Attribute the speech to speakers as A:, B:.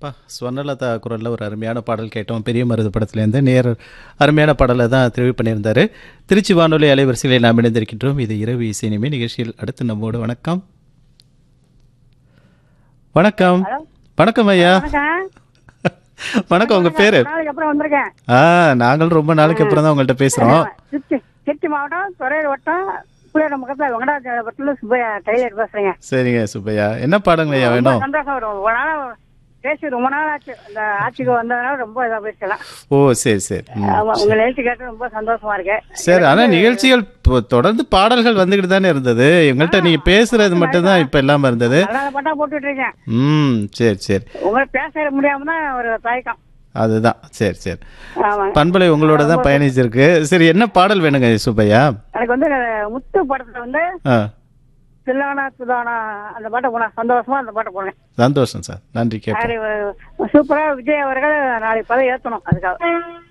A: அப்பா ஸ்வர்ணலதா குரலில் ஒரு அருமையான பாடல் கேட்டோம் பெரிய மருது படத்துலேருந்து நேர் அருமையான பாடலை தான் தெரிவு பண்ணியிருந்தார் திருச்சி வானொலி அலைவரிசையில் நாம் இணைந்திருக்கின்றோம் இது இரவு இசைனிமே நிகழ்ச்சியில் அடுத்து நம்மோடு வணக்கம் வணக்கம்
B: ஹலோ
A: வணக்கம் ஐயா
B: வணக்கம்
A: வணக்கம் உங்கள் பேர்
B: நாளைக்கு அப்புறம் வந்திருக்கேன்
A: ஆ நாங்களும் ரொம்ப நாளைக்கு அப்புறம் தான் உங்கள்கிட்ட பேசுகிறோம்
B: திருச்சி திருச்சி மாவட்டம் துறையூர் வட்டம் புளியோட பக்கத்தில் வெங்கடாச்சலபுரத்தில் சுப்பையா டெய்லர் பேசுறேங்க
A: சரிங்க சுப்பையா என்ன பாடங்க ஐயா
B: ரொம்ப
A: வேணும்
B: சந்தோஷம் வரும் ரொம்ப நாள் பேசி ரொம்ப நாள் ஆச்சு இந்த ஆட்சிக்கு வந்ததுனால ரொம்ப இதாக பேசலாம்
A: ஓ சரி சரி ம்.
B: ஆமா உங்க நிகழ்ச்சி கேட்டு ரொம்ப சந்தோஷமா இருக்கு
A: சரி ஆனா நிகழ்ச்சிகள் இப்போ தொடர்ந்து பாடல்கள் வந்துகிட்டு தானே இருந்தது எங்கள்கிட்ட நீங்க பேசுறது மட்டும்தான் இப்ப இல்லாம இருந்தது
B: நல்லா பாட்டா போட்டுட்டு இருக்கேன்
A: ம் சரி சரி
B: உங்களை பேச முடியாம தான் ஒரு தயக்கம்
A: அதுதான் சரி சரி
B: ஆமாங்க
A: பண்பலை உங்களோட தான் பயணிச்சிருக்கு சரி என்ன பாடல் வேணுங்க சுப்பையா
B: எனக்கு வந்து முத்து படத்துல வந்து
A: ஆ
B: தில்லானா சுதானா அந்த பாட்டை போனேன் சந்தோஷமா அந்த பாட்டை போனேன்
A: சந்தோஷம் சார் நன்றி கேட்போம்
B: சூப்பரா விஜய் அவர்கள் நாளைக்கு பதவி ஏத்தணும் அதுக்காக